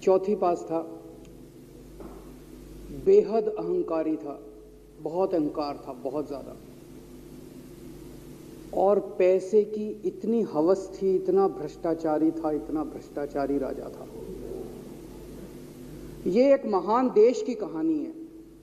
चौथी पास था बेहद अहंकारी था बहुत अहंकार था बहुत ज़्यादा और पैसे की इतनी हवस थी इतना भ्रष्टाचारी था इतना भ्रष्टाचारी राजा था ये एक महान देश की कहानी है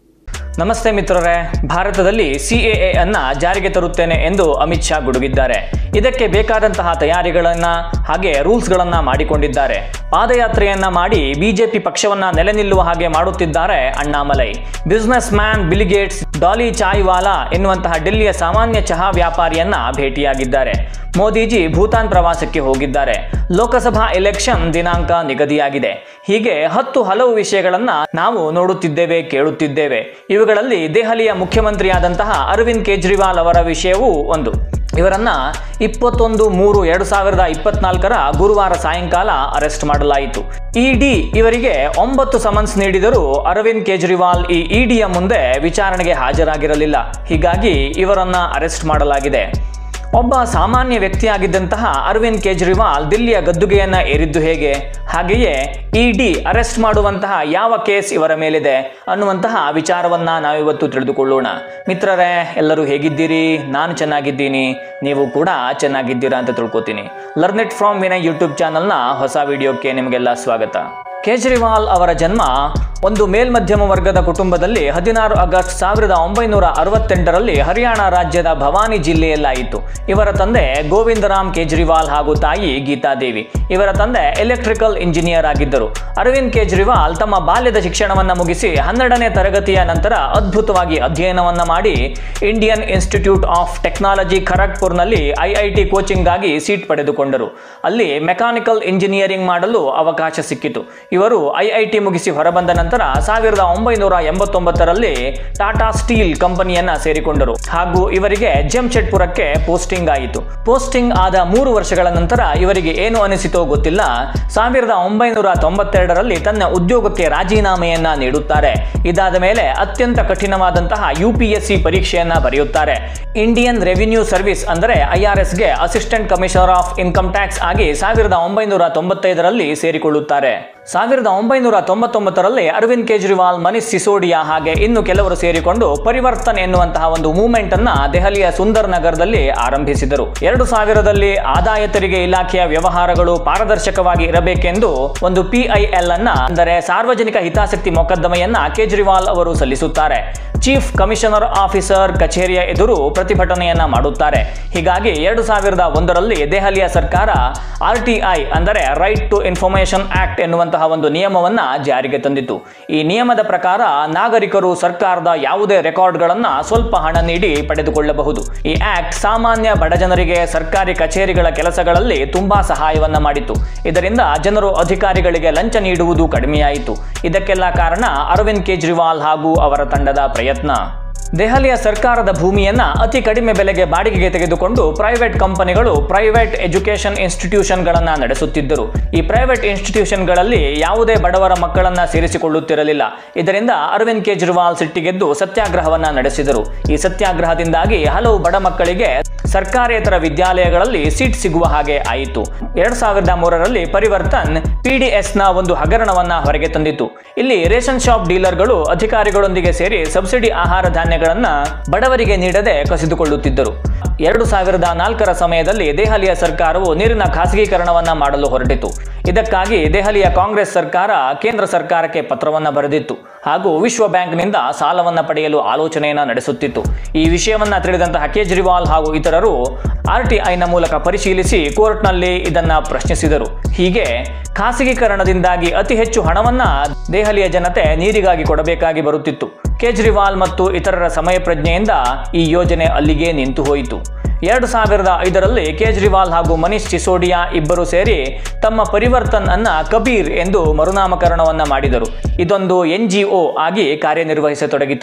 ನಮಸ್ತೆ ಮಿತ್ರರೇ ಭಾರತದಲ್ಲಿ ಸಿಎಎ ಅನ್ನ ಜಾರಿಗೆ ತರುತ್ತೇನೆ ಎಂದು ಅಮಿತ್ ಶಾ ಗುಡುಗಿದ್ದಾರೆ ಇದಕ್ಕೆ ಬೇಕಾದಂತಹ ತಯಾರಿಗಳನ್ನ ಹಾಗೆ ರೂಲ್ಸ್ಗಳನ್ನ ಮಾಡಿಕೊಂಡಿದ್ದಾರೆ ಪಾದಯಾತ್ರೆಯನ್ನ ಮಾಡಿ ಬಿಜೆಪಿ ಪಕ್ಷವನ್ನ ನೆಲೆ ನಿಲ್ಲುವ ಹಾಗೆ ಮಾಡುತ್ತಿದ್ದಾರೆ Annamalai businessman Bill Gates Dolly Chaiwala ಎನ್ನುವಂತಹ ಡೆಲ್ಲಿಯ ಸಾಮಾನ್ಯ ಚಹಾ ವ್ಯಾಪಾರಿಯನ್ನ ಭೇಟಿಯಾಗಿದ್ದಾರೆ ಮೋದಿಜಿ ಭೂತಾನ್ ಪ್ರವಾಸಕ್ಕೆ ಹೋಗಿದ್ದಾರೆ ಲೋಕಸಭಾ ಎಲೆಕ್ಷನ್ ದಿನಾಂಕ ನಿಗದಿಯಾಗಿದೆ ಹೀಗೆ ಹತ್ತು ಹಲವು ವಿಷಯಗಳನ್ನ ನಾವು ನೋಡುತ್ತಿದ್ದೇವೆ ಕೇಳುತ್ತಿದ್ದೇವೆ ಇವುಗಳಲ್ಲಿ ದೆಹಲಿಯ ಮುಖ್ಯಮಂತ್ರಿಯಾದಂತಹ ಅರವಿಂದ್ ಕೇಜ್ರಿವಾಲ್ ಅವರ ವಿಷಯವೂ ಒಂದು ಇವರನ್ನ ಇಪ್ಪತ್ತೊಂದು ಮೂರು ಎರಡು ಸಾವಿರದ ಇಪ್ಪತ್ನಾಲ್ಕರ ಗುರುವಾರ ಸಾಯಂಕಾಲ ಅರೆಸ್ಟ್ ಮಾಡಲಾಯಿತು ಇಡಿ ಇವರಿಗೆ ಒಂಬತ್ತು ಸಮನ್ಸ್ ನೀಡಿದರೂ ಅರವಿಂದ್ ಕೇಜ್ರಿವಾಲ್ ಈ ಇಡಿಯ ಮುಂದೆ ವಿಚಾರಣೆಗೆ ಹಾಜರಾಗಿರಲಿಲ್ಲ ಹೀಗಾಗಿ ಇವರನ್ನ ಅರೆಸ್ಟ್ ಮಾಡಲಾಗಿದೆ ಒಬ್ಬ ಸಾಮಾನ್ಯ ವ್ಯಕ್ತಿಯಾಗಿದ್ದಂತಹ ಅರವಿಂದ್ ಕೇಜ್ರಿವಾಲ್ ದಿಲ್ಲಿಯ ಗದ್ದುಗೆಯನ್ನ ಏರಿದ್ದು ಹೇಗೆ ಹಾಗೆಯೇ ಇಡಿ ಅರೆಸ್ಟ್ ಮಾಡುವಂತಹ ಯಾವ ಕೇಸ್ ಇವರ ಮೇಲಿದೆ ಅನ್ನುವಂತಹ ವಿಚಾರವನ್ನ ನಾವಿವತ್ತು ತಿಳಿದುಕೊಳ್ಳೋಣ ಮಿತ್ರರೇ ಎಲ್ಲರೂ ಹೇಗಿದ್ದೀರಿ ನಾನು ಚೆನ್ನಾಗಿದ್ದೀನಿ ನೀವು ಕೂಡ ಚೆನ್ನಾಗಿದ್ದೀರಾ ಅಂತ ತಿಳ್ಕೊತೀನಿ learn it from Vinay YouTube ಚಾನಲ್ನ ಹೊಸ ವಿಡಿಯೋಕ್ಕೆ ನಿಮಗೆಲ್ಲ ಸ್ವಾಗತ ಕೇಜ್ರಿವಾಲ್ ಅವರ ಜನ್ಮ ಒಂದು ಮೇಲ್ಮಧ್ಯಮ ವರ್ಗದ ಕುಟುಂಬದಲ್ಲಿ ಹದಿನಾರು ಆಗಸ್ಟ್ ಸಾವಿರದ ಒಂಬೈನೂರ ಅರವತ್ತೆಂಟರಲ್ಲಿ ಹರಿಯಾಣ ರಾಜ್ಯದ ಭವಾನಿ ಜಿಲ್ಲೆಯಲ್ಲಾಯಿತು ಇವರ ತಂದೆ ಗೋವಿಂದರಾಮ್ ಕೇಜ್ರಿವಾಲ್ ಹಾಗೂ ತಾಯಿ ಗೀತಾದೇವಿ ಇವರ ತಂದೆ ಎಲೆಕ್ಟ್ರಿಕಲ್ ಇಂಜಿನಿಯರ್ ಆಗಿದ್ದರು ಅರವಿಂದ್ ಕೇಜ್ರಿವಾಲ್ ತಮ್ಮ ಬಾಲ್ಯದ ಶಿಕ್ಷಣವನ್ನ ಮುಗಿಸಿ ಹನ್ನೆರಡನೇ ತರಗತಿಯ ನಂತರ ಅದ್ಭುತವಾಗಿ ಅಧ್ಯಯನವನ್ನ ಮಾಡಿ ಇಂಡಿಯನ್ ಇನ್ಸ್ಟಿಟ್ಯೂಟ್ ಆಫ್ ಟೆಕ್ನಾಲಜಿ ಖರಗ್ಪುರ್ನಲ್ಲಿ ಐಐಟಿ ಕೋಚಿಂಗ್ಗಾಗಿ ಸೀಟ್ ಪಡೆದುಕೊಂಡರು ಅಲ್ಲಿ ಮೆಕ್ಯಾನಿಕಲ್ ಇಂಜಿನಿಯರಿಂಗ್ ಮಾಡಲು ಅವಕಾಶ ಸಿಕ್ಕಿತು ಇವರು ಐಐಟಿ ಮುಗಿಸಿ ಹೊರಬಂದ ನಂತರ ಸಾವಿರದ ಒಂಬೈನೂರ ಎಂಬತ್ತೊಂಬತ್ತರಲ್ಲಿ ಟಾಟಾ ಸ್ಟೀಲ್ ಕಂಪನಿಯನ್ನ ಸೇರಿಕೊಂಡರು ಹಾಗೂ ಇವರಿಗೆ ಜಮ್ಶೆಡ್ಪುರಕ್ಕೆ ಪೋಸ್ಟಿಂಗ್ ಆಯಿತು ಪೋಸ್ಟಿಂಗ್ ಆದ ಮೂರು ವರ್ಷಗಳ ನಂತರ ಇವರಿಗೆ ಏನು ಅನಿಸಿತೋ ಗೊತ್ತಿಲ್ಲ ಸಾವಿರದ ಒಂಬೈನೂರ ತೊಂಬತ್ತೆರಡರಲ್ಲಿ ತನ್ನ ಉದ್ಯೋಗಕ್ಕೆ ರಾಜೀನಾಮೆಯನ್ನ ನೀಡುತ್ತಾರೆ ಇದಾದ ಮೇಲೆ ಅತ್ಯಂತ ಕಠಿಣವಾದಂತಹ ಯು ಪಿ ಎಸ್ ಸಿ ಪರೀಕ್ಷೆಯನ್ನ ಬರೆಯುತ್ತಾರೆ ಇಂಡಿಯನ್ ರೆವಿನ್ಯೂ ಸರ್ವಿಸ್ ಅಂದರೆ ಐಆರ್ಎಸ್ಗೆ assistant commissioner of income tax ಆಗಿ ಸಾವಿರದ ಒಂಬೈನೂರ ತೊಂಬತ್ತೈದರಲ್ಲಿ ಸೇರಿಕೊಳ್ಳುತ್ತಾರೆ ಸಾವಿರದ ಒಂಬೈನೂರ ತೊಂಬತ್ತೊಂಬತ್ತರಲ್ಲಿ ಅರವಿಂದ್ ಕೇಜ್ರಿವಾಲ್ ಮನೀಶ್ ಸಿಸೋಡಿಯಾ ಹಾಗೆ ಇನ್ನು ಕೆಲವರು ಸೇರಿಕೊಂಡು ಪರಿವರ್ತನ್ ಎನ್ನುವಂತಹ ಒಂದು ಮೂವ್ಮೆಂಟ್ ಅನ್ನ ದೆಹಲಿಯ ಸುಂದರ್ ನಗರದಲ್ಲಿ ಆರಂಭಿಸಿದರು ಎರಡು ಸಾವಿರದಲ್ಲಿ ಆದಾಯ ತೆರಿಗೆ ಇಲಾಖೆಯ ವ್ಯವಹಾರಗಳು ಪಾರದರ್ಶಕವಾಗಿ ಇರಬೇಕೆಂದು ಒಂದು ಪಿಐಎಲ್ ಅನ್ನ ಅಂದರೆ ಸಾರ್ವಜನಿಕ ಹಿತಾಸಕ್ತಿ ಮೊಕದ್ದಮೆಯನ್ನ ಕೇಜ್ರಿವಾಲ್ ಅವರು ಸಲ್ಲಿಸುತ್ತಾರೆ ಚೀಫ್ ಕಮಿಷನರ್ ಆಫೀಸರ್ ಕಚೇರಿಯ ಎದುರು ಪ್ರತಿಭಟನೆಯನ್ನ ಮಾಡುತ್ತಾರೆ ಹೀಗಾಗಿ ಎರಡು ಸಾವಿರದ ಒಂದರಲ್ಲಿ ದೆಹಲಿಯ ಸರ್ಕಾರ ಆರ್ಟಿಐ ಅಂದರೆ ರೈಟ್ ಟು ಇನ್ಫಾರ್ಮೇಶನ್ ಆಕ್ಟ್ ಎನ್ನುವಂತಹ ಒಂದು ನಿಯಮವನ್ನ ಜಾರಿಗೆ ತಂದಿತು ಈ ನಿಯಮದ ಪ್ರಕಾರ ನಾಗರಿಕರು ಸರ್ಕಾರದ ಯಾವುದೇ ರೆಕಾರ್ಡ್ಗಳನ್ನ ಸ್ವಲ್ಪ ಹಣ ನೀಡಿ ಪಡೆದುಕೊಳ್ಳಬಹುದು ಈ ಆಕ್ಟ್ ಸಾಮಾನ್ಯ ಬಡಜನರಿಗೆ ಸರ್ಕಾರಿ ಕಚೇರಿಗಳ ಕೆಲಸಗಳಲ್ಲಿ ತುಂಬಾ ಸಹಾಯವನ್ನ ಮಾಡಿತು ಇದರಿಂದ ಜನರು ಅಧಿಕಾರಿಗಳಿಗೆ ಲಂಚ ನೀಡುವುದು ಕಡಿಮೆಯಾಯಿತು ಇದಕ್ಕೆಲ್ಲ ಕಾರಣ ಅರವಿಂದ್ ಕೇಜ್ರಿವಾಲ್ ಹಾಗೂ ಅವರ ತಂಡದ ಪ್ರಯತ್ನ ದೆಹಲಿಯ ಸರ್ಕಾರದ ಭೂಮಿಯನ್ನ ಅತಿ ಕಡಿಮೆ ಬೆಲೆಗೆ ಬಾಡಿಗೆಗೆ ತೆಗೆದುಕೊಂಡು ಪ್ರೈವೇಟ್ ಕಂಪನಿಗಳು ಪ್ರೈವೇಟ್ ಎಜುಕೇಷನ್ ಇನ್ಸ್ಟಿಟ್ಯೂಷನ್ಗಳನ್ನ ನಡೆಸುತ್ತಿದ್ದರು ಈ ಪ್ರೈವೇಟ್ ಇನ್ಸ್ಟಿಟ್ಯೂಷನ್ಗಳಲ್ಲಿ ಯಾವುದೇ ಬಡವರ ಮಕ್ಕಳನ್ನ ಸೇರಿಸಿಕೊಳ್ಳುತ್ತಿರಲಿಲ್ಲ ಇದರಿಂದ ಅರವಿಂದ್ ಕೇಜ್ರಿವಾಲ್ ಸಿಟ್ಟಿಗೆದ್ದು ಸತ್ಯಾಗ್ರಹವನ್ನ ನಡೆಸಿದರು ಈ ಸತ್ಯಾಗ್ರಹದಿಂದಾಗಿ ಹಲವು ಬಡ ಮಕ್ಕಳಿಗೆ ಸರ್ಕಾರೇತರ ವಿದ್ಯಾಲಯಗಳಲ್ಲಿ ಸೀಟ್ ಸಿಗುವ ಹಾಗೆ ಆಯಿತು ಎರಡ್ ಸಾವಿರದ ಮೂರರಲ್ಲಿ ಪರಿವರ್ತನ್ ಪಿಡಿಎಸ್ ನ ಒಂದು ಹಗರಣವನ್ನ ಹೊರಗೆ ತಂದಿತು ಇಲ್ಲಿ ರೇಷನ್ ಶಾಪ್ ಡೀಲರ್ಗಳು ಅಧಿಕಾರಿಗಳೊಂದಿಗೆ ಸೇರಿ ಸಬ್ಸಿಡಿ ಆಹಾರ ಧಾನ್ಯಗಳನ್ನ ಬಡವರಿಗೆ ನೀಡದೆ ಕಸಿದುಕೊಳ್ಳುತ್ತಿದ್ದರು ಎರಡು ಸಾವಿರದ ನಾಲ್ಕರ ಸಮಯದಲ್ಲಿ ದೆಹಲಿಯ ಸರ್ಕಾರವು ನೀರಿನ ಖಾಸಗೀಕರಣವನ್ನ ಮಾಡಲು ಹೊರಟಿತು ಇದಕ್ಕಾಗಿ ದೆಹಲಿಯ ಕಾಂಗ್ರೆಸ್ ಸರ್ಕಾರ ಕೇಂದ್ರ ಸರ್ಕಾರಕ್ಕೆ ಪತ್ರವನ್ನ ಬರೆದಿತ್ತು ಹಾಗೂ ವಿಶ್ವ ಬ್ಯಾಂಕ್ನಿಂದ ಸಾಲವನ್ನ ಪಡೆಯಲು ಆಲೋಚನೆಯನ್ನ ನಡೆಸುತ್ತಿತ್ತು ಈ ವಿಷಯವನ್ನ ತಿಳಿದಂತಹ ಕೇಜ್ರಿವಾಲ್ ಹಾಗೂ ಇತರರು ಆರ್ಟಿಐನ ಮೂಲಕ ಪರಿಶೀಲಿಸಿ ಕೋರ್ಟ್ನಲ್ಲಿ ಇದನ್ನ ಪ್ರಶ್ನಿಸಿದರು ಹೀಗೆ ಖಾಸಗೀಕರಣದಿಂದಾಗಿ ಅತಿ ಹೆಚ್ಚು ಹಣವನ್ನ ದೆಹಲಿಯ ಜನತೆ ನೀರಿಗಾಗಿ ಕೊಡಬೇಕಾಗಿ ಬರುತ್ತಿತ್ತು ಕೇಜ್ರಿವಾಲ್ ಮತ್ತು ಇತರರ ಸಮಯ ಪ್ರಜ್ಞೆಯಿಂದ ಈ ಯೋಜನೆ ಅಲ್ಲಿಗೆ ನಿಂತು ಹೋಯಿತು ಎರಡು ಸಾವಿರದ ಐದರಲ್ಲಿ ಕೇಜ್ರಿವಾಲ್ ಹಾಗೂ ಮನೀಶ್ ಸಿಸೋಡಿಯಾ ಇಬ್ಬರು ಸೇರಿ ತಮ್ಮ ಪರಿವರ್ತನ್ ಅನ್ನ ಕಬೀರ್ ಎಂದು ಮರುನಾಮಕರಣವನ್ನ ಮಾಡಿದರು ಇದೊಂದು ಎನ್ ಆಗಿ ಕಾರ್ಯನಿರ್ವಹಿಸತೊಡಗಿತು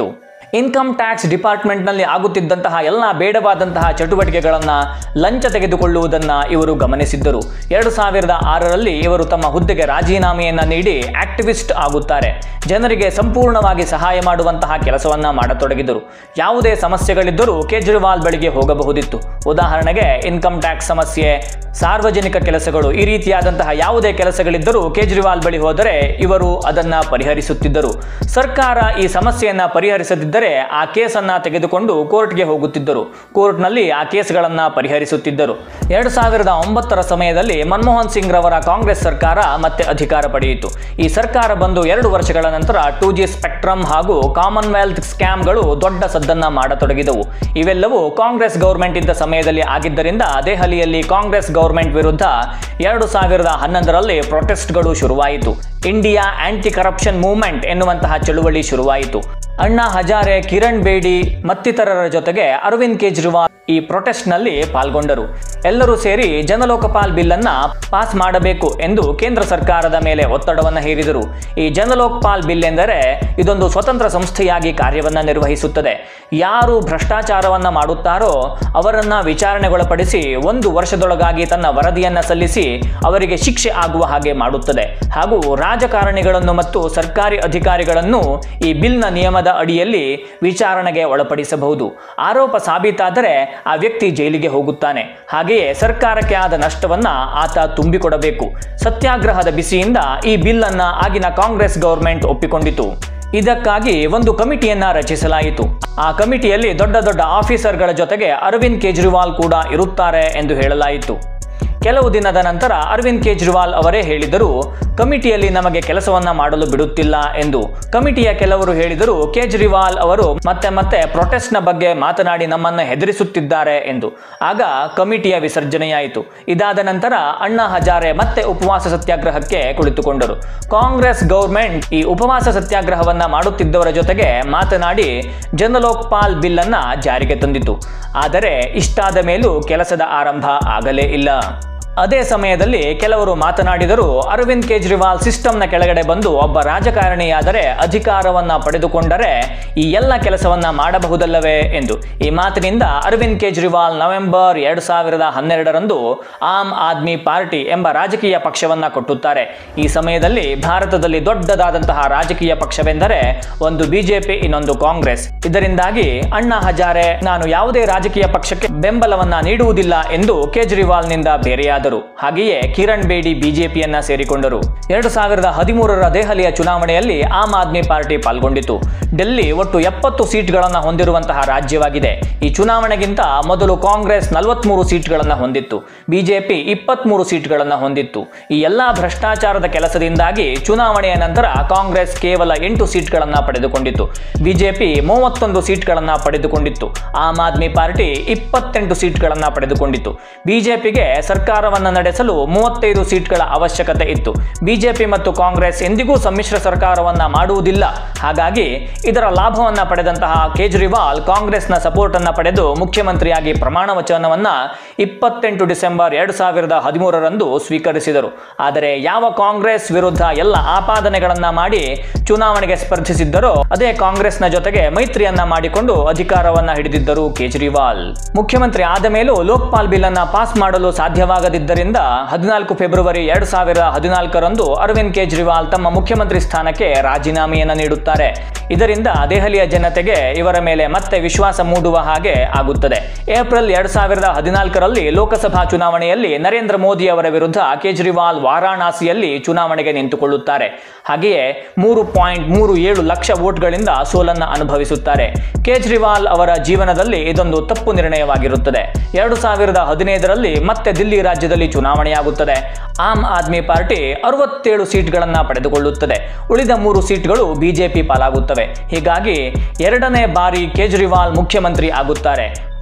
ಇನ್ಕಮ್ ಟ್ಯಾಕ್ಸ್ ಡಿಪಾರ್ಟ್ಮೆಂಟ್ನಲ್ಲಿ ಆಗುತ್ತಿದ್ದಂತಹ ಎಲ್ಲ ಬೇಡವಾದಂತಹ ಚಟುವಟಿಕೆಗಳನ್ನು ಲಂಚ ತೆಗೆದುಕೊಳ್ಳುವುದನ್ನು ಇವರು ಗಮನಿಸಿದ್ದರು ಎರಡು ಸಾವಿರದ ಆರರಲ್ಲಿ ಇವರು ತಮ್ಮ ಹುದ್ದೆಗೆ ರಾಜೀನಾಮೆಯನ್ನು ನೀಡಿ ಆಕ್ಟಿವಿಸ್ಟ್ ಆಗುತ್ತಾರೆ ಜನರಿಗೆ ಸಂಪೂರ್ಣವಾಗಿ ಸಹಾಯ ಮಾಡುವಂತಹ ಕೆಲಸವನ್ನ ಮಾಡತೊಡಗಿದರು ಯಾವುದೇ ಸಮಸ್ಯೆಗಳಿದ್ದರೂ ಕೇಜ್ರಿವಾಲ್ ಬಳಿಗೆ ಹೋಗಬಹುದಿತ್ತು ಉದಾಹರಣೆಗೆ ಇನ್ಕಮ್ ಟ್ಯಾಕ್ಸ್ ಸಮಸ್ಯೆ ಸಾರ್ವಜನಿಕ ಕೆಲಸಗಳು ಈ ರೀತಿಯಾದಂತಹ ಯಾವುದೇ ಕೆಲಸಗಳಿದ್ದರೂ ಕೇಜ್ರಿವಾಲ್ ಬಳಿ ಹೋದರೆ ಇವರು ಅದನ್ನ ಪರಿಹರಿಸುತ್ತಿದ್ದರು ಸರ್ಕಾರ ಈ ಸಮಸ್ಯೆಯನ್ನ ಪರಿಹರಿಸದಿದ್ದರೆ ಆ ಕೇಸನ್ನ ತೆಗೆದುಕೊಂಡು ಕೋರ್ಟ್ಗೆ ಹೋಗುತ್ತಿದ್ದರು ಕೋರ್ಟ್ನಲ್ಲಿ ಆ ಕೇಸ್ಗಳನ್ನ ಪರಿಹರಿಸುತ್ತಿದ್ದರು ಎರಡು ಸಾವಿರದ ಒಂಬತ್ತರ ಸಮಯದಲ್ಲಿ ಮನಮೋಹನ್ ಸಿಂಗ್ ರವರ ಕಾಂಗ್ರೆಸ್ ಸರ್ಕಾರ ಮತ್ತೆ ಅಧಿಕಾರ ಪಡೆಯಿತು ಈ ಸರ್ಕಾರ ಬಂದು ಎರಡು ವರ್ಷಗಳ ನಂತರ ಟೂ ಜಿ ಸ್ಪೆಕ್ಟ್ರಮ್ ಹಾಗೂ ಕಾಮನ್ವೆಲ್ತ್ ಸ್ಕ್ಯಾಮ್ಗಳು ದೊಡ್ಡ ಸದ್ದನ್ನ ಮಾಡತೊಡಗಿದವು ಇವೆಲ್ಲವೂ ಕಾಂಗ್ರೆಸ್ ಗೌರ್ಮೆಂಟ್ ಇದ್ದ ಸಮಯದಲ್ಲಿ ಆಗಿದ್ದರಿಂದ ದೆಹಲಿಯಲ್ಲಿ ಕಾಂಗ್ರೆಸ್ ಗೌರ್ಮೆಂಟ್ ವಿರುದ್ಧ ಎರಡು ಸಾವಿರದ ಹನ್ನೊಂದರಲ್ಲಿ ಪ್ರೊಟೆಸ್ಟ್ಗಳು ಶುರುವಾಯಿತು ಇಂಡಿಯಾ ಆಂಟಿ ಕರಪ್ಷನ್ ಮೂವ್ಮೆಂಟ್ ಎನ್ನುವಂತಹ ಚಳುವಳಿ ಶುರುವಾಯಿತು ಅಣ್ಣಾ ಹಜಾರೆ ಕಿರಣ್ ಬೇಡಿ ಮತ್ತಿತರರ ಜೊತೆಗೆ ಅರವಿಂದ್ ಕೇಜ್ರಿವಾಲ್ ಈ ಪ್ರೊಟೆಸ್ಟ್ನಲ್ಲಿ ಪಾಲ್ಗೊಂಡರು ಎಲ್ಲರೂ ಸೇರಿ ಜನಲೋಕಪಾಲ್ ಬಿಲ್ ಅನ್ನ ಪಾಸ್ ಮಾಡಬೇಕು ಎಂದು ಕೇಂದ್ರ ಸರ್ಕಾರದ ಮೇಲೆ ಒತ್ತಡವನ್ನು ಹೇರಿದರು ಈ ಜನಲೋಕಪಾಲ್ ಬಿಲ್ ಎಂದರೆ ಇದೊಂದು ಸ್ವತಂತ್ರ ಸಂಸ್ಥೆಯಾಗಿ ಕಾರ್ಯವನ್ನ ನಿರ್ವಹಿಸುತ್ತದೆ ಯಾರು ಭ್ರಷ್ಟಾಚಾರವನ್ನ ಮಾಡುತ್ತಾರೋ ಅವರನ್ನ ವಿಚಾರಣೆಗೊಳಪಡಿಸಿ ಒಂದು ವರ್ಷದೊಳಗಾಗಿ ತನ್ನ ವರದಿಯನ್ನ ಸಲ್ಲಿಸಿ ಅವರಿಗೆ ಶಿಕ್ಷೆ ಆಗುವ ಹಾಗೆ ಮಾಡುತ್ತದೆ ಹಾಗೂ ರಾಜಕಾರಣಿಗಳನ್ನು ಮತ್ತು ಸರ್ಕಾರಿ ಅಧಿಕಾರಿಗಳನ್ನು ಈ ಬಿಲ್ನ ನಿಯಮದ ಅಡಿಯಲ್ಲಿ ವಿಚಾರಣೆಗೆ ಒಳಪಡಿಸಬಹುದು ಆರೋಪ ಸಾಬೀತಾದರೆ ಆ ವ್ಯಕ್ತಿ ಜೈಲಿಗೆ ಹೋಗುತ್ತಾನೆ ಹಾಗೆಯೇ ಸರ್ಕಾರಕ್ಕೆ ಆದ ನಷ್ಟವನ್ನ ಆತ ತುಂಬಿಕೊಡಬೇಕು ಸತ್ಯಾಗ್ರಹದ ಬಿಸಿಯಿಂದ ಈ ಬಿಲ್ ಅನ್ನ ಆಗಿನ ಕಾಂಗ್ರೆಸ್ ಗೌರ್ಮೆಂಟ್ ಒಪ್ಪಿಕೊಂಡಿತು ಇದಕ್ಕಾಗಿ ಒಂದು ಕಮಿಟಿಯನ್ನ ರಚಿಸಲಾಯಿತು ಆ ಕಮಿಟಿಯಲ್ಲಿ ದೊಡ್ಡ ದೊಡ್ಡ ಆಫೀಸರ್ಗಳ ಜೊತೆಗೆ ಅರವಿಂದ್ ಕೇಜ್ರಿವಾಲ್ ಕೂಡ ಇರುತ್ತಾರೆ ಎಂದು ಹೇಳಲಾಯಿತು ಕೆಲವು ದಿನದ ನಂತರ ಅರವಿಂದ್ ಕೇಜ್ರಿವಾಲ್ ಅವರೇ ಹೇಳಿದರು ಕಮಿಟಿಯಲ್ಲಿ ನಮಗೆ ಕೆಲಸವನ್ನ ಮಾಡಲು ಬಿಡುತ್ತಿಲ್ಲ ಎಂದು ಕಮಿಟಿಯ ಕೆಲವರು ಹೇಳಿದರು ಕೇಜ್ರಿವಾಲ್ ಅವರು ಮತ್ತೆ ಮತ್ತೆ ಪ್ರೊಟೆಸ್ಟ್ನ ಬಗ್ಗೆ ಮಾತನಾಡಿ ನಮ್ಮನ್ನು ಹೆದರಿಸುತ್ತಿದ್ದಾರೆ ಎಂದು ಆಗ ಕಮಿಟಿಯ ವಿಸರ್ಜನೆಯಾಯಿತು ಇದಾದ ನಂತರ ಅಣ್ಣಾ ಹಜಾರೆ ಮತ್ತೆ ಉಪವಾಸ ಸತ್ಯಾಗ್ರಹಕ್ಕೆ ಕುಳಿತುಕೊಂಡರು ಕಾಂಗ್ರೆಸ್ ಗೌರ್ಮೆಂಟ್ ಈ ಉಪವಾಸ ಸತ್ಯಾಗ್ರಹವನ್ನ ಮಾಡುತ್ತಿದ್ದವರ ಜೊತೆಗೆ ಮಾತನಾಡಿ ಜನಲೋಕ್ಪಾಲ್ ಬಿಲ್ ಅನ್ನ ಜಾರಿಗೆ ತಂದಿತು ಆದರೆ ಇಷ್ಟಾದ ಮೇಲೂ ಕೆಲಸದ ಆರಂಭ ಆಗಲೇ ಇಲ್ಲ ಅದೇ ಸಮಯದಲ್ಲಿ ಕೆಲವರು ಮಾತನಾಡಿದರು ಅರವಿಂದ್ ಕೇಜ್ರಿವಾಲ್ ಸಿಸ್ಟಮ್ನ ಕೆಳಗಡೆ ಬಂದು ಒಬ್ಬ ರಾಜಕಾರಣಿಯಾದರೆ ಅಧಿಕಾರವನ್ನ ಪಡೆದುಕೊಂಡರೆ ಈ ಎಲ್ಲ ಕೆಲಸವನ್ನ ಮಾಡಬಹುದಲ್ಲವೇ ಎಂದು ಈ ಮಾತಿನಿಂದ ಅರವಿಂದ್ ಕೇಜ್ರಿವಾಲ್ ನವೆಂಬರ್ ಎರಡು ಸಾವಿರದ ಹನ್ನೆರಡರಂದು ಆಮ್ ಆದ್ಮಿ ಪಾರ್ಟಿ ಎಂಬ ರಾಜಕೀಯ ಪಕ್ಷವನ್ನ ಕೊಟ್ಟುತ್ತಾರೆ ಈ ಸಮಯದಲ್ಲಿ ಭಾರತದಲ್ಲಿ ದೊಡ್ಡದಾದಂತಹ ರಾಜಕೀಯ ಪಕ್ಷವೆಂದರೆ ಒಂದು ಬಿಜೆಪಿ ಇನ್ನೊಂದು ಕಾಂಗ್ರೆಸ್ ಇದರಿಂದಾಗಿ ಅಣ್ಣಾ ಹಜಾರೆ ನಾನು ಯಾವುದೇ ರಾಜಕೀಯ ಪಕ್ಷಕ್ಕೆ ಬೆಂಬಲವನ್ನ ನೀಡುವುದಿಲ್ಲ ಎಂದು ಕೇಜ್ರಿವಾಲ್ನಿಂದ ಬೇರೆಯಾದರು ಹಾಗೆಯೇ ಕಿರಣ್ ಬೇಡಿ ಬಿಜೆಪಿಯನ್ನ ಸೇರಿಕೊಂಡರು ಎರಡು ಸಾವಿರದ ಹದಿಮೂರರ ದೆಹಲಿಯ ಚುನಾವಣೆಯಲ್ಲಿ ಆಮ್ ಆದ್ಮಿ ಪಾರ್ಟಿ ಪಾಲ್ಗೊಂಡಿತು ಡೆಲ್ಲಿ ಒಟ್ಟು ಎಪ್ಪತ್ತು ಸೀಟ್ಗಳನ್ನು ಹೊಂದಿರುವಂತಹ ರಾಜ್ಯವಾಗಿದೆ ಈ ಚುನಾವಣೆಗಿಂತ ಮೊದಲು ಕಾಂಗ್ರೆಸ್ ನಲವತ್ಮೂರು ಸೀಟ್ಗಳನ್ನು ಹೊಂದಿತ್ತು ಬಿಜೆಪಿ ಇಪ್ಪತ್ಮೂರು ಸೀಟ್ಗಳನ್ನು ಹೊಂದಿತ್ತು ಈ ಎಲ್ಲಾ ಭ್ರಷ್ಟಾಚಾರದ ಕೆಲಸದಿಂದಾಗಿ ಚುನಾವಣೆಯ ನಂತರ ಕಾಂಗ್ರೆಸ್ ಕೇವಲ ಎಂಟು ಸೀಟ್ಗಳನ್ನು ಪಡೆದುಕೊಂಡಿತ್ತು ಬಿಜೆಪಿ ಮೂವತ್ತೊಂದು ಸೀಟ್ಗಳನ್ನು ಪಡೆದುಕೊಂಡಿತ್ತು ಆಮ್ ಆದ್ಮಿ ಪಾರ್ಟಿ ಇಪ್ಪತ್ತೆಂಟು ಸೀಟ್ಗಳನ್ನು ಪಡೆದುಕೊಂಡಿತ್ತು ಬಿಜೆಪಿಗೆ ಸರ್ಕಾರವನ್ನು ನಡೆಸಲು ಮೂವತ್ತೈದು ಸೀಟ್ಗಳ ಅವಶ್ಯಕತೆ ಇತ್ತು ಬಿಜೆಪಿ ಮತ್ತು ಕಾಂಗ್ರೆಸ್ ಎಂದಿಗೂ ಸಮ್ಮಿಶ್ರ ಸರ್ಕಾರವನ್ನ ಮಾಡುವುದಿಲ್ಲ ಹಾಗಾಗಿ ಇದರ ಲಾಭವನ್ನ ಪಡೆದಂತಹ ಕೇಜ್ರಿವಾಲ್ ಕಾಂಗ್ರೆಸ್ನ ಸಪೋರ್ಟ್ ಅನ್ನ ಪಡೆದು ಮುಖ್ಯಮಂತ್ರಿಯಾಗಿ ಪ್ರಮಾಣ ವಚನವನ್ನ ಇಪ್ಪತ್ತೆಂಟು ಡಿಸೆಂಬರ್ ಎರಡು ಸಾವಿರದ ಹದಿಮೂರರಂದು ಸ್ವೀಕರಿಸಿದರು ಆದರೆ ಯಾವ ಕಾಂಗ್ರೆಸ್ ವಿರುದ್ಧ ಎಲ್ಲ ಆಪಾದನೆಗಳನ್ನ ಮಾಡಿ ಚುನಾವಣೆಗೆ ಸ್ಪರ್ಧಿಸಿದ್ದರೋ ಅದೇ ಕಾಂಗ್ರೆಸ್ನ ಜೊತೆಗೆ ಮೈತ್ರಿಯನ್ನ ಮಾಡಿಕೊಂಡು ಅಧಿಕಾರವನ್ನ ಹಿಡಿದಿದ್ದರು ಕೇಜ್ರಿವಾಲ್ ಮುಖ್ಯಮಂತ್ರಿ ಆದ ಮೇಲೂ ಲೋಕ್ಪಾಲ್ ಬಿಲ್ ಅನ್ನ ಪಾಸ್ ಮಾಡಲು ಸಾಧ್ಯವಾಗದಿದ್ದರಿಂದ ಹದಿನಾಲ್ಕು ಫೆಬ್ರವರಿ ಎರಡು ಸಾವಿರದ ಹದಿನಾಲ್ಕರಂದು ಅರವಿಂದ್ ಕೇಜ್ರಿವಾಲ್ ತಮ್ಮ ಮುಖ್ಯಮಂತ್ರಿ ಸ್ಥಾನಕ್ಕೆ ರಾಜೀನಾಮೆಯನ್ನು ನೀಡುತ್ತಾರೆ ಇದರಿಂದ ದೆಹಲಿಯ ಜನತೆಗೆ ಇವರ ಮೇಲೆ ಮತ್ತೆ ವಿಶ್ವಾಸ ಮೂಡುವ ಹಾಗೆ ಆಗುತ್ತದೆ ಏಪ್ರಿಲ್ ಎರಡ್ ಸಾವಿರದ ಹದಿನಾಲ್ಕರಲ್ಲಿ ಲೋಕಸಭಾ ಚುನಾವಣೆಯಲ್ಲಿ ನರೇಂದ್ರ ಮೋದಿ ಅವರ ವಿರುದ್ಧ ಕೇಜ್ರಿವಾಲ್ ವಾರಾಣಸಿಯಲ್ಲಿ ಚುನಾವಣೆಗೆ ನಿಂತುಕೊಳ್ಳುತ್ತಾರೆ ಹಾಗೆಯೇ ಮೂರು ಪಾಯಿಂಟ್ ಮೂರು ಏಳು ಲಕ್ಷ ವೋಟ್ಗಳಿಂದ ಸೋಲನ್ನು ಅನುಭವಿಸುತ್ತಾರೆ ಕೇಜ್ರಿವಾಲ್ ಅವರ ಜೀವನದಲ್ಲಿ ಇದೊಂದು ತಪ್ಪು ನಿರ್ಣಯವಾಗಿರುತ್ತದೆ ಎರಡು ಸಾವಿರದ ಹದಿನೈದರಲ್ಲಿ ಮತ್ತೆ ದಿಲ್ಲಿ ರಾಜ್ಯದಲ್ಲಿ ಚುನಾವಣೆಯಾಗುತ್ತದೆ ಆಮ್ ಆದ್ಮಿ ಪಾರ್ಟಿ ಅರವತ್ತೇಳು ಸೀಟ್ಗಳನ್ನು ಪಡೆದುಕೊಳ್ಳುತ್ತದೆ ಉಳಿದ ಮೂರು ಸೀಟ್ಗಳು ಬಿಜೆಪಿ ಪಾಲಾಗುತ್ತವೆ ಹೀಗಾಗಿ ಎರಡನೇ ಬಾರಿ ಕೇಜ್ರಿವಾಲ್ ಮುಖ್ಯಮಂತ್ರಿ ಆಗುತ್ತಾರೆ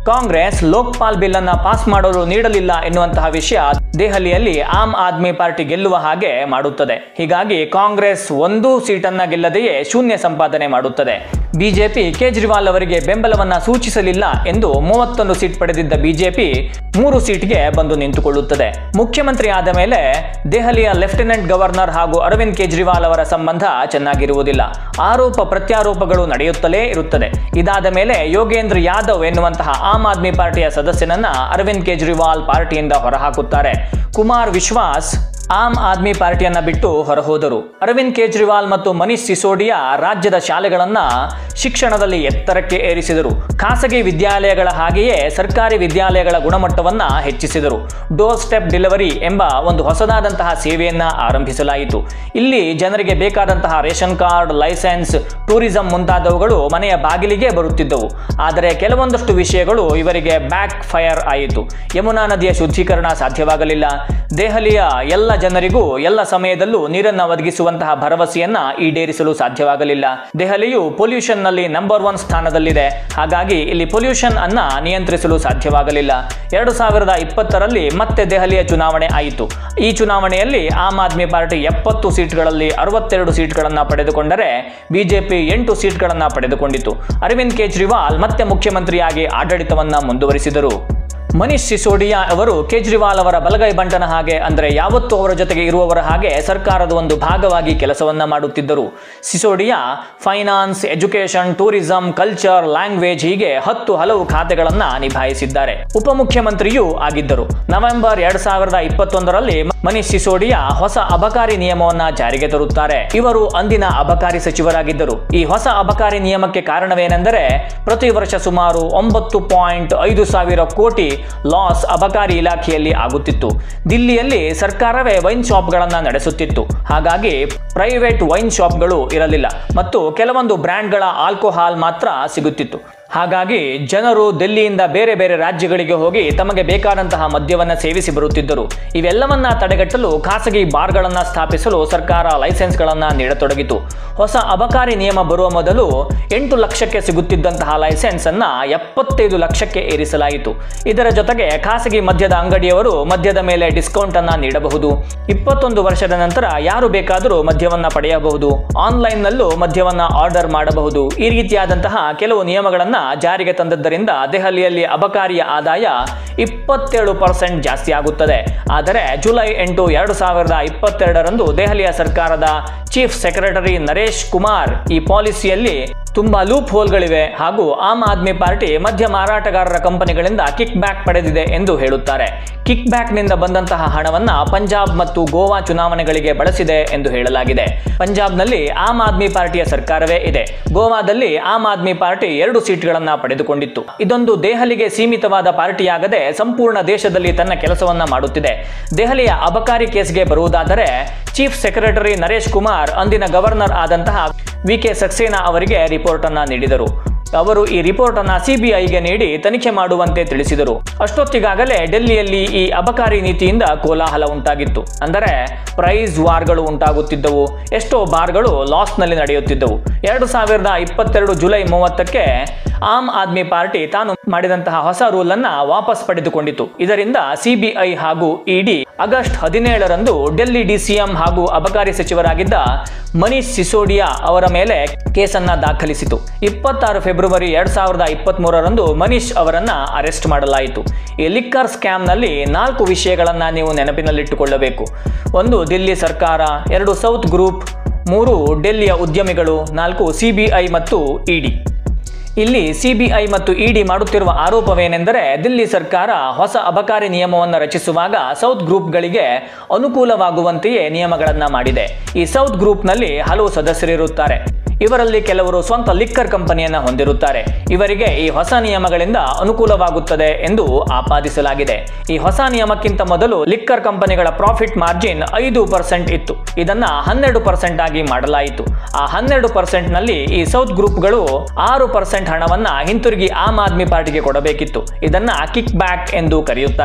ಕಾಂಗ್ರೆಸ್ ಲೋಕ್ಪಾಲ್ ಬಿಲ್ ಅನ್ನ ಪಾಸ್ ಮಾಡಲು ನೀಡಲಿಲ್ಲ ಎನ್ನುವಂತಹ ವಿಷಯ ದೆಹಲಿಯಲ್ಲಿ ಆಮ್ ಆದ್ಮಿ ಪಾರ್ಟಿ ಗೆಲ್ಲುವ ಹಾಗೆ ಮಾಡುತ್ತದೆ ಹೀಗಾಗಿ ಕಾಂಗ್ರೆಸ್ ಒಂದು ಸೀಟನ್ನ ಗೆಲ್ಲದೆಯೇ ಶೂನ್ಯ ಸಂಪಾದನೆ ಮಾಡುತ್ತದೆ ಬಿಜೆಪಿ ಕೇಜ್ರಿವಾಲ್ ಅವರಿಗೆ ಬೆಂಬಲವನ್ನ ಸೂಚಿಸಲಿಲ್ಲ ಎಂದು ಮೂವತ್ತೊಂದು ಸೀಟ್ ಪಡೆದಿದ್ದ ಬಿಜೆಪಿ ಮೂರು ಸೀಟ್ಗೆ ಬಂದು ನಿಂತುಕೊಳ್ಳುತ್ತದೆ ಮುಖ್ಯಮಂತ್ರಿ ಆದ ಮೇಲೆ ದೆಹಲಿಯ ಲೆಫ್ಟಿನೆಂಟ್ ಗವರ್ನರ್ ಹಾಗೂ ಅರವಿಂದ್ ಕೇಜ್ರಿವಾಲ್ ಅವರ ಸಂಬಂಧ ಚೆನ್ನಾಗಿರುವುದಿಲ್ಲ ಆರೋಪ ಪ್ರತ್ಯಾರೋಪಗಳು ನಡೆಯುತ್ತಲೇ ಇರುತ್ತದೆ ಇದಾದ ಮೇಲೆ ಯೋಗೇಂದ್ರ ಯಾದವ್ ಎನ್ನುವಂತಹ ಆಮ್ ಆದ್ಮಿ ಪಾರ್ಟಿಯ ಸದಸ್ಯನನ್ನ ಅರವಿಂದ್ ಕೇಜ್ರಿವಾಲ್ ಪಾರ್ಟಿಯಿಂದ ಹೊರಹಾಕುತ್ತಾರೆ ಕುಮಾರ್ ವಿಶ್ವಾಸ್ ಆಮ್ ಆದ್ಮಿ ಪಾರ್ಟಿಯನ್ನ ಬಿಟ್ಟು ಹೊರಹೋದರು ಅರವಿಂದ್ ಕೇಜ್ರಿವಾಲ್ ಮತ್ತು ಮನೀಶ್ ಸಿಸೋಡಿಯಾ ರಾಜ್ಯದ ಶಾಲೆಗಳನ್ನ ಶಿಕ್ಷಣದಲ್ಲಿ ಎತ್ತರಕ್ಕೆ ಏರಿಸಿದರು ಖಾಸಗಿ ವಿದ್ಯಾಲಯಗಳ ಹಾಗೆಯೇ ಸರ್ಕಾರಿ ವಿದ್ಯಾಲಯಗಳ ಗುಣಮಟ್ಟವನ್ನ ಹೆಚ್ಚಿಸಿದರು ಡೋರ್ ಸ್ಟೆಪ್ ಡೆಲಿವರಿ ಎಂಬ ಒಂದು ಹೊಸದಾದಂತಹ ಸೇವೆಯನ್ನ ಆರಂಭಿಸಲಾಯಿತು ಇಲ್ಲಿ ಜನರಿಗೆ ಬೇಕಾದಂತಹ ರೇಷನ್ ಕಾರ್ಡ್ ಲೈಸೆನ್ಸ್ ಟೂರಿಸಂ ಮುಂತಾದವುಗಳು ಮನೆಯ ಬಾಗಿಲಿಗೆ ಬರುತ್ತಿದ್ದವು ಆದರೆ ಕೆಲವೊಂದಷ್ಟು ವಿಷಯಗಳು ಇವರಿಗೆ ಬ್ಯಾಕ್ ಫೈರ್ ಆಯಿತು ಯಮುನಾ ನದಿಯ ಶುದ್ಧೀಕರಣ ಸಾಧ್ಯವಾಗಲಿಲ್ಲ ದೆಹಲಿಯ ಎಲ್ಲ ಜನರಿಗೂ ಎಲ್ಲ ಸಮಯದಲ್ಲೂ ನೀರನ್ನು ಒದಗಿಸುವಂತಹ ಭರವಸೆಯನ್ನ ಈಡೇರಿಸಲು ಸಾಧ್ಯವಾಗಲಿಲ್ಲ ದೆಹಲಿಯು ಪೊಲ್ಯೂಷನ್ ನಲ್ಲಿ ನಂಬರ್ ಒನ್ ಸ್ಥಾನದಲ್ಲಿದೆ ಹಾಗಾಗಿ ಇಲ್ಲಿ ಪೊಲ್ಯೂಷನ್ ಅನ್ನ ನಿಯಂತ್ರಿಸಲು ಸಾಧ್ಯವಾಗಲಿಲ್ಲ ಎರಡು ಸಾವಿರದ ಇಪ್ಪತ್ತರಲ್ಲಿ ಮತ್ತೆ ದೆಹಲಿಯ ಚುನಾವಣೆ ಆಯಿತು ಈ ಚುನಾವಣೆಯಲ್ಲಿ ಆಮ್ ಆದ್ಮಿ ಪಾರ್ಟಿ ಎಪ್ಪತ್ತು ಸೀಟ್ಗಳಲ್ಲಿ ಅರವತ್ತೆರಡು ಸೀಟ್ಗಳನ್ನು ಪಡೆದುಕೊಂಡರೆ ಬಿಜೆಪಿ ಎಂಟು ಸೀಟ್ಗಳನ್ನು ಪಡೆದುಕೊಂಡಿತು ಅರವಿಂದ್ ಕೇಜ್ರಿವಾಲ್ ಮತ್ತೆ ಮುಖ್ಯಮಂತ್ರಿಯಾಗಿ ಆಡಳಿತವನ್ನ ಮುಂದುವರಿಸಿದರು ಮನೀಶ್ ಸಿಸೋಡಿಯಾ ಅವರು ಕೇಜ್ರಿವಾಲ್ ಅವರ ಬಲಗೈ ಬಂಟನ ಹಾಗೆ ಅಂದರೆ ಯಾವತ್ತೂ ಅವರ ಜೊತೆಗೆ ಇರುವವರ ಹಾಗೆ ಸರ್ಕಾರದ ಒಂದು ಭಾಗವಾಗಿ ಕೆಲಸವನ್ನ ಮಾಡುತ್ತಿದ್ದರು Sisodia finance education tourism culture language ಹೀಗೆ ಹತ್ತು ಹಲವು ಖಾತೆಗಳನ್ನ ನಿಭಾಯಿಸಿದ್ದಾರೆ ಉಪಮುಖ್ಯಮಂತ್ರಿಯೂ ಆಗಿದ್ದರು ನವೆಂಬರ್ ಎರಡ್ ಸಾವಿರದ ಇಪ್ಪತ್ತೊಂದರಲ್ಲಿ ಮನೀಶ್ ಸಿಸೋಡಿಯಾ ಹೊಸ ಅಬಕಾರಿ ನಿಯಮವನ್ನ ಜಾರಿಗೆ ತರುತ್ತಾರೆ ಇವರು ಅಂದಿನ ಅಬಕಾರಿ ಸಚಿವರಾಗಿದ್ದರು ಈ ಹೊಸ ಅಬಕಾರಿ ನಿಯಮಕ್ಕೆ ಕಾರಣವೇನೆಂದರೆ ಪ್ರತಿ ವರ್ಷ ಸುಮಾರು ಒಂಬತ್ತು ಪಾಯಿಂಟ್ ಐದು ಸಾವಿರ ಕೋಟಿ ಲಾಸ್ ಅಬಕಾರಿ ಇಲಾಖೆಯಲ್ಲಿ ಆಗುತ್ತಿತ್ತು ದಿಲ್ಲಿಯಲ್ಲಿ ಸರ್ಕಾರವೇ ವೈನ್ ಶಾಪ್ಗಳನ್ನು ನಡೆಸುತ್ತಿತ್ತು ಹಾಗಾಗಿ ಪ್ರೈವೇಟ್ ವೈನ್ ಶಾಪ್ಗಳು ಇರಲಿಲ್ಲ ಮತ್ತು ಕೆಲವೊಂದು ಬ್ರ್ಯಾಂಡ್ಗಳ ಆಲ್ಕೋಹಾಲ್ ಮಾತ್ರ ಸಿಗುತ್ತಿತ್ತು ಹಾಗಾಗಿ ಜನರು ದಿಲ್ಲಿಯಿಂದ ಬೇರೆ ಬೇರೆ ರಾಜ್ಯಗಳಿಗೆ ಹೋಗಿ ತಮಗೆ ಬೇಕಾದಂತಹ ಮದ್ಯವನ್ನ ಸೇವಿಸಿ ಬರುತ್ತಿದ್ದರು ಇವೆಲ್ಲವನ್ನ ತಡೆಗಟ್ಟಲು ಖಾಸಗಿ ಬಾರ್ಗಳನ್ನು ಸ್ಥಾಪಿಸಲು ಸರ್ಕಾರ ಲೈಸೆನ್ಸ್ಗಳನ್ನ ನೀಡತೊಡಗಿತು ಹೊಸ ಅಬಕಾರಿ ನಿಯಮ ಬರುವ ಮೊದಲು ಎಂಟು ಲಕ್ಷಕ್ಕೆ ಸಿಗುತ್ತಿದ್ದಂತಹ ಲೈಸೆನ್ಸ್ ಅನ್ನ ಎಪ್ಪತ್ತೈದು ಲಕ್ಷಕ್ಕೆ ಏರಿಸಲಾಯಿತು ಇದರ ಜೊತೆಗೆ ಖಾಸಗಿ ಮದ್ಯದ ಅಂಗಡಿಯವರು ಮದ್ಯದ ಮೇಲೆ ಡಿಸ್ಕೌಂಟ್ ಅನ್ನ ನೀಡಬಹುದು ಇಪ್ಪತ್ತೊಂದು ವರ್ಷದ ನಂತರ ಯಾರು ಬೇಕಾದರೂ ಮದ್ಯವನ್ನ ಪಡೆಯಬಹುದು ಆನ್ಲೈನ್ನಲ್ಲೂ ಮದ್ಯವನ್ನ ಆರ್ಡರ್ ಮಾಡಬಹುದು ಈ ರೀತಿಯಾದಂತಹ ಕೆಲವು ನಿಯಮಗಳನ್ನ ಜಾರಿಗೆ ತಂದದ್ದರಿಂದ ದೆಹಲಿಯಲ್ಲಿ ಅಬಕಾರಿಯ ಆದಾಯ ಇಪ್ಪತ್ತೇಳು ಪರ್ಸೆಂಟ್ ಜಾಸ್ತಿ ಆಗುತ್ತದೆ ಆದರೆ ಜುಲೈ ಎಂಟು ಎರಡು ಸಾವಿರದ ಇಪ್ಪತ್ತೆರಡರಂದು ದೆಹಲಿಯ ಸರ್ಕಾರದ ಚೀಫ್ ಸೆಕ್ರೆಟರಿ ನರೇಶ್ ಕುಮಾರ್ ಈ ಪಾಲಿಸಿಯಲ್ಲಿ ತುಂಬಾ ಲೂಪ್ ಹೋಲ್ಗಳಿವೆ ಹಾಗೂ ಆಮ್ ಆದ್ಮಿ ಪಾರ್ಟಿ ಮದ್ಯ ಮಾರಾಟಗಾರರ ಕಂಪನಿಗಳಿಂದ ಕಿಕ್ ಬ್ಯಾಕ್ ಪಡೆದಿದೆ ಎಂದು ಹೇಳುತ್ತಾರೆ ಕಿಕ್ ಬ್ಯಾಕ್ನಿಂದ ಬಂದಂತಹ ಹಣವನ್ನ ಪಂಜಾಬ್ ಮತ್ತು ಗೋವಾ ಚುನಾವಣೆಗಳಿಗೆ ಬಳಸಿದೆ ಎಂದು ಹೇಳಲಾಗಿದೆ ಪಂಜಾಬ್ನಲ್ಲಿ ಆಮ್ ಆದ್ಮಿ ಪಾರ್ಟಿಯ ಸರ್ಕಾರವೇ ಇದೆ ಗೋವಾದಲ್ಲಿ ಆಮ್ ಆದ್ಮಿ ಪಾರ್ಟಿ ಎರಡು ಸೀಟ್ಗಳನ್ನ ಪಡೆದುಕೊಂಡಿತ್ತು ಇದೊಂದು ದೆಹಲಿಗೆ ಸೀಮಿತವಾದ ಪಾರ್ಟಿಯಾಗದೆ ಸಂಪೂರ್ಣ ದೇಶದಲ್ಲಿ ತನ್ನ ಕೆಲಸವನ್ನ ಮಾಡುತ್ತಿದೆ ದೆಹಲಿಯ ಅಬಕಾರಿ ಕೇಸ್ಗೆ ಬರುವುದಾದರೆ ಚೀಫ್ ಸೆಕ್ರೆಟರಿ ನರೇಶ್ ಕುಮಾರ್ ಅಂದಿನ ಗವರ್ನರ್ ಆದಂತಹ ವಿ ಕೆ ಸಕ್ಸೇನಾ ಅವರಿಗೆ ರಿಪೋರ್ಟ್ ಅನ್ನ ನೀಡಿದರು ಅವರು ಈ ರಿಪೋರ್ಟ್ ಅನ್ನ ಸಿಬಿಐಗೆ ನೀಡಿ ತನಿಖೆ ಮಾಡುವಂತೆ ತಿಳಿಸಿದರು ಅಷ್ಟೊತ್ತಿಗಾಗಲೇ ಡೆಲ್ಲಿಯಲ್ಲಿ ಈ ಅಬಕಾರಿ ನೀತಿಯಿಂದ ಕೋಲಾಹಲ ಉಂಟಾಗಿತ್ತು ಅಂದರೆ ಪ್ರೈಸ್ ವಾರ್ಗಳು ಉಂಟಾಗುತ್ತಿದ್ದವು ಎಷ್ಟೋ ಬಾರ್ಗಳು ಲಾಸ್ನಲ್ಲಿ ನಡೆಯುತ್ತಿದ್ದವು ಎರಡು ಸಾವಿರದ ಇಪ್ಪತ್ತೆರಡು ಜುಲೈ ಮೂವತ್ತಕ್ಕೆ ಆಮ್ ಆದ್ಮಿ ಪಾರ್ಟಿ ತಾನು ಮಾಡಿದಂತಹ ಹೊಸ ರೂಲ್ ಅನ್ನ ವಾಪಸ್ ಪಡೆದುಕೊಂಡಿತು ಇದರಿಂದ ಸಿಬಿಐ ಹಾಗೂ ಇಡಿ ಆಗಸ್ಟ್ ಹದಿನೇಳರಂದು ಡೆಲ್ಲಿ ಡಿಸಿಎಂ ಹಾಗೂ ಅಬಕಾರಿ ಸಚಿವರಾಗಿದ್ದ ಮನೀಶ್ ಸಿಸೋಡಿಯಾ ಅವರ ಮೇಲೆ ಕೇಸನ್ನ ದಾಖಲಿಸಿತು ಇಪ್ಪತ್ತಾರು ಫೆಬ್ರವರಿ ಎರಡ್ ಸಾವಿರದ ಇಪ್ಪತ್ತ್ ಮೂರರಂದು ಮನೀಶ್ ಅವರನ್ನ ಅರೆಸ್ಟ್ ಮಾಡಲಾಯಿತು ಈ ಲಿಕ್ಕರ್ ಸ್ಕ್ಯಾಮ್ನಲ್ಲಿ ನಾಲ್ಕು ವಿಷಯಗಳನ್ನ ನೀವು ನೆನಪಿನಲ್ಲಿಟ್ಟುಕೊಳ್ಳಬೇಕು ಒಂದು ದಿಲ್ಲಿ ಸರ್ಕಾರ ಎರಡು ಸೌತ್ ಗ್ರೂಪ್ ಮೂರು ಡೆಲ್ಲಿಯ ಉದ್ಯಮಿಗಳು ನಾಲ್ಕು ಸಿಬಿಐ ಮತ್ತು ಇಡಿ ಇಲ್ಲಿ ಸಿಬಿಐ ಮತ್ತು ಇಡಿ ಮಾಡುತ್ತಿರುವ ಆರೋಪವೇನೆಂದರೆ ದಿಲ್ಲಿ ಸರ್ಕಾರ ಹೊಸ ಅಬಕಾರಿ ನಿಯಮವನ್ನು ರಚಿಸುವಾಗ ಸೌತ್ ಗ್ರೂಪ್ಗಳಿಗೆ ಅನುಕೂಲವಾಗುವಂತೆಯೇ ನಿಯಮಗಳನ್ನ ಮಾಡಿದೆ ಈ ಸೌತ್ ಗ್ರೂಪ್ನಲ್ಲಿ ಹಲವು ಸದಸ್ಯರಿರುತ್ತಾರೆ ಇವರಲ್ಲಿ ಕೆಲವರು ಸ್ವಂತ ಲಿಕ್ಕರ್ ಕಂಪನಿಯನ್ನ ಹೊಂದಿರುತ್ತಾರೆ ಇವರಿಗೆ ಈ ಹೊಸ ನಿಯಮಗಳಿಂದ ಅನುಕೂಲವಾಗುತ್ತದೆ ಎಂದು ಆಪಾದಿಸಲಾಗಿದೆ ಈ ಹೊಸ ನಿಯಮಕ್ಕಿಂತ ಮೊದಲು ಲಿಕ್ಕರ್ ಕಂಪನಿಗಳ ಪ್ರಾಫಿಟ್ ಮಾರ್ಜಿನ್ ಐದು ಪರ್ಸೆಂಟ್ ಇತ್ತು ಇದನ್ನ ಹನ್ನೆರಡು ಪರ್ಸೆಂಟ್ ಆಗಿ ಮಾಡಲಾಯಿತು ಆ ಹನ್ನೆರಡು ಪರ್ಸೆಂಟ್ ನಲ್ಲಿ ಈ ಸೌತ್ ಗ್ರೂಪ್ಗಳು ಆರು ಪರ್ಸೆಂಟ್ ಹಣವನ್ನ ಹಿಂತಿರುಗಿ ಆಮ್ ಆದ್ಮಿ ಪಾರ್ಟಿಗೆ ಕೊಡಬೇಕಿತ್ತು ಇದನ್ನ ಕಿಕ್ ಬ್ಯಾಕ್ ಎಂದು ಕರೆಯುತ್ತಾರೆ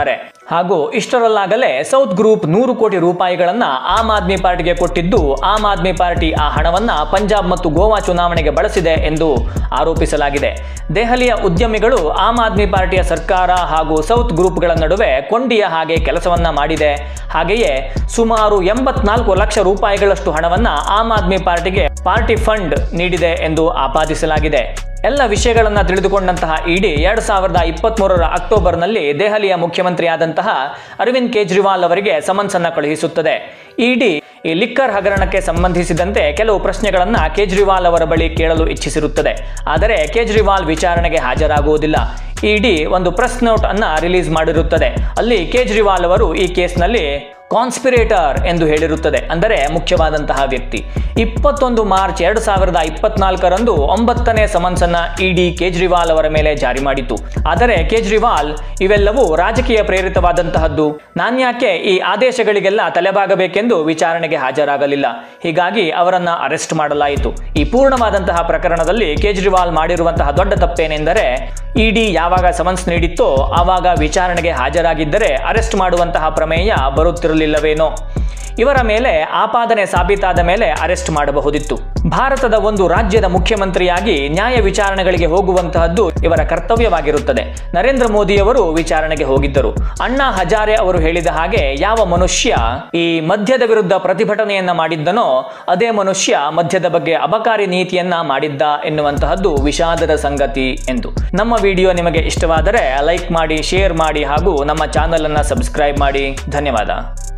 ಹಾಗೂ ಇಷ್ಟರಲ್ಲಾಗಲೇ ಸೌತ್ ಗ್ರೂಪ್ ನೂರು ಕೋಟಿ ರೂಪಾಯಿಗಳನ್ನ ಆಮ್ ಆದ್ಮಿ ಪಾರ್ಟಿಗೆ ಕೊಟ್ಟಿದ್ದು ಆಮ್ ಆದ್ಮಿ ಪಾರ್ಟಿ ಆ ಹಣವನ್ನ ಪಂಜಾಬ್ ಮತ್ತು ಗೋವಾ ಚುನಾವಣೆಗೆ ಬಳಸಿದೆ ಎಂದು ಆರೋಪಿಸಲಾಗಿದೆ ದೆಹಲಿಯ ಉದ್ಯಮಿಗಳು ಆಮ್ ಆದ್ಮಿ ಪಾರ್ಟಿಯ ಸರ್ಕಾರ ಹಾಗೂ ಸೌತ್ ಗ್ರೂಪ್ಗಳ ನಡುವೆ ಕೊಂಡಿಯ ಹಾಗೆ ಕೆಲಸವನ್ನ ಮಾಡಿದೆ ಹಾಗೆಯೇ ಸುಮಾರು ಎಂಬತ್ನಾಲ್ಕು ಲಕ್ಷ ರೂಪಾಯಿಗಳಷ್ಟು ಹಣವನ್ನ ಆಮ್ ಆದ್ಮಿ ಪಾರ್ಟಿಗೆ ಪಾರ್ಟಿ ಫಂಡ್ ನೀಡಿದೆ ಎಂದು ಆಪಾದಿಸಲಾಗಿದೆ ಎಲ್ಲ ವಿಷಯಗಳನ್ನು ತಿಳಿದುಕೊಂಡಂತಹ ಇಡಿ ಎರಡ್ ಸಾವಿರದ ಇಪ್ಪತ್ಮೂರರ ಅಕ್ಟೋಬರ್ನಲ್ಲಿ ದೆಹಲಿಯ ಮುಖ್ಯಮಂತ್ರಿಯಾದಂತಹ ಅರವಿಂದ್ ಕೇಜ್ರಿವಾಲ್ ಅವರಿಗೆ ಸಮನ್ಸ್ ಅನ್ನ ಕಳುಹಿಸುತ್ತದೆ ಇಡಿ ಈ ಲಿಕ್ಕರ್ ಹಗರಣಕ್ಕೆ ಸಂಬಂಧಿಸಿದಂತೆ ಕೆಲವು ಪ್ರಶ್ನೆಗಳನ್ನ ಕೇಜ್ರಿವಾಲ್ ಅವರ ಬಳಿ ಕೇಳಲು ಇಚ್ಛಿಸಿರುತ್ತದೆ ಆದರೆ ಕೇಜ್ರಿವಾಲ್ ವಿಚಾರಣೆಗೆ ಹಾಜರಾಗುವುದಿಲ್ಲ ಇಡಿ ಒಂದು ಪ್ರೆಸ್ ನೋಟ್ ಅನ್ನ ರಿಲೀಸ್ ಮಾಡಿರುತ್ತದೆ ಅಲ್ಲಿ ಕೇಜ್ರಿವಾಲ್ ಅವರು ಈ ಕೇಸ್ನಲ್ಲಿ ಕಾನ್ಸ್ಪಿರೇಟರ್ ಎಂದು ಹೇಳಿರುತ್ತದೆ ಅಂದರೆ ಮುಖ್ಯವಾದಂತಹ ವ್ಯಕ್ತಿ ಇಪ್ಪತ್ತೊಂದು ಮಾರ್ಚ್ ಎರಡು ಸಾವಿರದ ಇಪ್ಪತ್ನಾಲ್ಕರಂದು ಒಂಬತ್ತನೇ ಸಮನ್ಸ್ ಅನ್ನ ಇಡಿ ಕೇಜ್ರಿವಾಲ್ ಅವರ ಮೇಲೆ ಜಾರಿ ಮಾಡಿತು ಆದರೆ ಕೇಜ್ರಿವಾಲ್ ಇವೆಲ್ಲವೂ ರಾಜಕೀಯ ಪ್ರೇರಿತವಾದಂತಹದ್ದು ನಾನ್ಯಾಕೆ ಈ ಆದೇಶಗಳಿಗೆಲ್ಲ ತಲೆಬಾಗಬೇಕೆಂದು ವಿಚಾರಣೆಗೆ ಹಾಜರಾಗಲಿಲ್ಲ ಹೀಗಾಗಿ ಅವರನ್ನ ಅರೆಸ್ಟ್ ಮಾಡಲಾಯಿತು ಈ ಪೂರ್ಣವಾದಂತಹ ಪ್ರಕರಣದಲ್ಲಿ ಕೇಜ್ರಿವಾಲ್ ಮಾಡಿರುವಂತಹ ದೊಡ್ಡ ತಪ್ಪೇನೆಂದರೆ ಇಡಿ ಯಾವಾಗ ಸಮನ್ಸ್ ನೀಡಿತ್ತೋ ಆವಾಗ ವಿಚಾರಣೆಗೆ ಹಾಜರಾಗಿದ್ದರೆ ಅರೆಸ್ಟ್ ಮಾಡುವಂತಹ ಪ್ರಮೇಯ ಬರುತ್ತಿರಲಿಲ್ಲವೇನೋ ಇವರ ಮೇಲೆ ಆಪಾದನೆ ಸಾಬೀತಾದ ಮೇಲೆ ಅರೆಸ್ಟ್ ಮಾಡಬಹುದಿತ್ತು ಭಾರತದ ಒಂದು ರಾಜ್ಯದ ಮುಖ್ಯಮಂತ್ರಿಯಾಗಿ ನ್ಯಾಯ ವಿಚಾರಣೆಗಳಿಗೆ ಹೋಗುವಂತಹದ್ದು ಇವರ ಕರ್ತವ್ಯವಾಗಿರುತ್ತದೆ ನರೇಂದ್ರ ಮೋದಿಯವರು ವಿಚಾರಣೆಗೆ ಹೋಗಿದ್ದರು ಅಣ್ಣಾ ಹಜಾರೆ ಅವರು ಹೇಳಿದ ಹಾಗೆ ಯಾವ ಮನುಷ್ಯ ಈ ಮದ್ಯದ ವಿರುದ್ಧ ಪ್ರತಿಭಟನೆಯನ್ನ ಮಾಡಿದ್ದನೋ ಅದೇ ಮನುಷ್ಯ ಮದ್ಯದ ಬಗ್ಗೆ ಅಬಕಾರಿ ನೀತಿಯನ್ನ ಮಾಡಿದ್ದ ಎನ್ನುವಂತಹದ್ದು ವಿಷಾದದ ಸಂಗತಿ ಎಂದು ನಮ್ಮ ವಿಡಿಯೋ ನಿಮಗೆ ಇಷ್ಟವಾದರೆ ಲೈಕ್ ಮಾಡಿ ಶೇರ್ ಮಾಡಿ ಹಾಗೂ ನಮ್ಮ ಚಾನಲ್ ಅನ್ನ ಸಬ್ಸ್ಕ್ರೈಬ್ ಮಾಡಿ ಧನ್ಯವಾದ